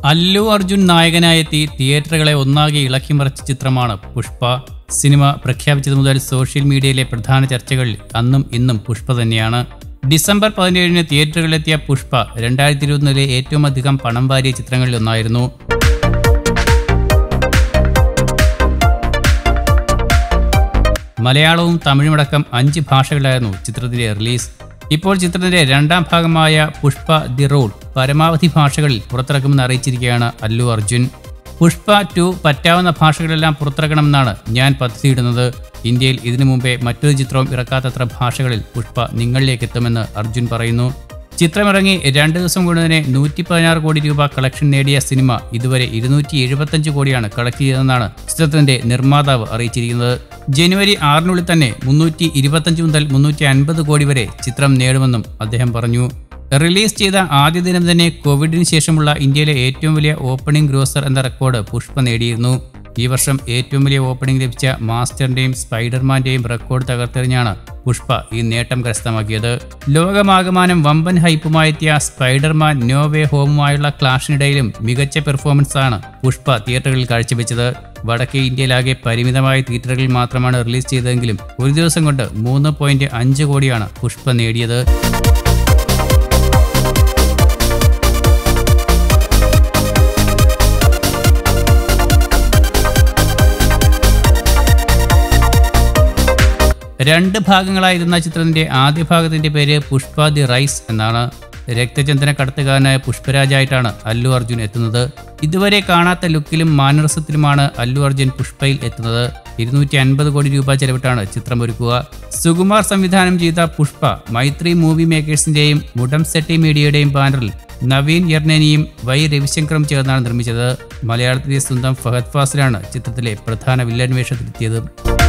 അല്ലു അർജുൻ നായകനായെത്തി തിയേറ്ററുകളെ ഒന്നാകെ ഇളക്കിമറിച്ച ചിത്രമാണ് പുഷ്പ സിനിമ പ്രഖ്യാപിച്ചത് മുതൽ സോഷ്യൽ മീഡിയയിലെ പ്രധാന ചർച്ചകൾ അന്നും ഇന്നും പുഷ്പ തന്നെയാണ് ഡിസംബർ പതിനേഴിന് തിയേറ്ററുകളിലെത്തിയ പുഷ്പ രണ്ടായിരത്തി ഇരുപത്തിലെ ഏറ്റവും അധികം പണം വാരിയ ചിത്രങ്ങളിൽ ഒന്നായിരുന്നു മലയാളവും തമിഴുമടക്കം അഞ്ച് ഭാഷകളിലായിരുന്നു ചിത്രത്തിന്റെ റിലീസ് ഇപ്പോൾ ചിത്രത്തിന്റെ രണ്ടാം ഭാഗമായ പുഷ്പ ദി റോഡ് പരമാവധി ഭാഷകളിൽ പുറത്തിറക്കുമെന്ന് അറിയിച്ചിരിക്കുകയാണ് അല്ലു അർജുൻ പുഷ്പ ടു പറ്റാവുന്ന ഭാഷകളെല്ലാം പുറത്തിറക്കണമെന്നാണ് ഞാൻ പദ്ധതിയിടുന്നത് ഇന്ത്യയിൽ ഇതിനു മുമ്പേ മറ്റൊരു ചിത്രവും ഇറക്കാത്തത്ര ഭാഷകളിൽ പുഷ്പ നിങ്ങളിലേക്ക് എത്തുമെന്ന് അർജുൻ പറയുന്നു ചിത്രമിറങ്ങി രണ്ട് ദിവസം കൊണ്ട് തന്നെ നൂറ്റി പതിനാറ് കോടി രൂപ കളക്ഷൻ നേടിയ സിനിമ ഇതുവരെ ഇരുന്നൂറ്റി എഴുപത്തഞ്ച് കോടിയാണ് കളക്ട് ചെയ്തതെന്നാണ് ചിത്രത്തിന്റെ നിർമ്മാതാവ് അറിയിച്ചിരിക്കുന്നത് ജനുവരി ആറിനുള്ളിൽ തന്നെ മുന്നൂറ്റി ഇരുപത്തഞ്ച് മുതൽ മുന്നൂറ്റി അൻപത് കോടി വരെ ചിത്രം നേടുമെന്നും അദ്ദേഹം പറഞ്ഞു റിലീസ് ചെയ്ത ആദ്യ ദിനം തന്നെ കോവിഡിന് ശേഷമുള്ള ഇന്ത്യയിലെ ഏറ്റവും വലിയ ഓപ്പണിംഗ് ഗ്രോസർ എന്ന റെക്കോർഡ് പുഷ്പ നേടിയിരുന്നു ഈ വർഷം ഏറ്റവും വലിയ ഓപ്പണിംഗ് ലഭിച്ച മാസ്റ്ററിന്റെയും സ്പൈഡർമാന്റെയും റെക്കോർഡ് തകർത്തെറിഞ്ഞാണ് പുഷ്പ ഈ നേട്ടം കരസ്ഥമാക്കിയത് ലോകമാകമാനം വമ്പൻ ഹൈപ്പുമായെത്തിയ സ്പൈഡർമാൻ നോ വേ ഹോമുമായുള്ള ക്ലാഷിനിടയിലും മികച്ച പെർഫോമൻസ് ആണ് പുഷ്പ തിയേറ്ററുകളിൽ കാഴ്ചവെച്ചത് വടക്കേ ഇന്ത്യയിലാകെ പരിമിതമായ തിയേറ്ററുകളിൽ മാത്രമാണ് റിലീസ് ചെയ്തതെങ്കിലും ഒരു ദിവസം കൊണ്ട് മൂന്ന് പോയിന്റ് അഞ്ച് കോടിയാണ് പുഷ്പ നേടിയത് രണ്ട് ഭാഗങ്ങളായിരുന്ന ചിത്രത്തിന്റെ ആദ്യ ഭാഗത്തിന്റെ പേര് പുഷ്പ ദി റൈസ് എന്നാണ് രക്തചന്ദന കടത്തുകാരനായ പുഷ്പരാജായിട്ടാണ് അല്ലു അർജുൻ എത്തുന്നത് ഇതുവരെ കാണാത്ത ലുക്കിലും മാനരസത്തിലുമാണ് അല്ലു അർജുൻ പുഷ്പയിൽ എത്തുന്നത് ഇരുന്നൂറ്റി അൻപത് കോടി രൂപ ചെലവിട്ടാണ് ചിത്രം ഒരുക്കുക സുകുമാർ സംവിധാനം ചെയ്ത പുഷ്പ മൈത്രി മൂവി മേക്കേഴ്സിന്റെയും മുഡം സെട്ടി മീഡിയയുടെയും ബാനറിൽ നവീൻ യർനനിയും വൈ രവിശങ്കറും ചേർന്നാണ് നിർമ്മിച്ചത് മലയാളത്തിലെ സ്വന്തം ഫഹദ് ഫാസിലാണ് ചിത്രത്തിലെ പ്രധാന വില്ലൻ വേഷത്തിലെത്തിയത്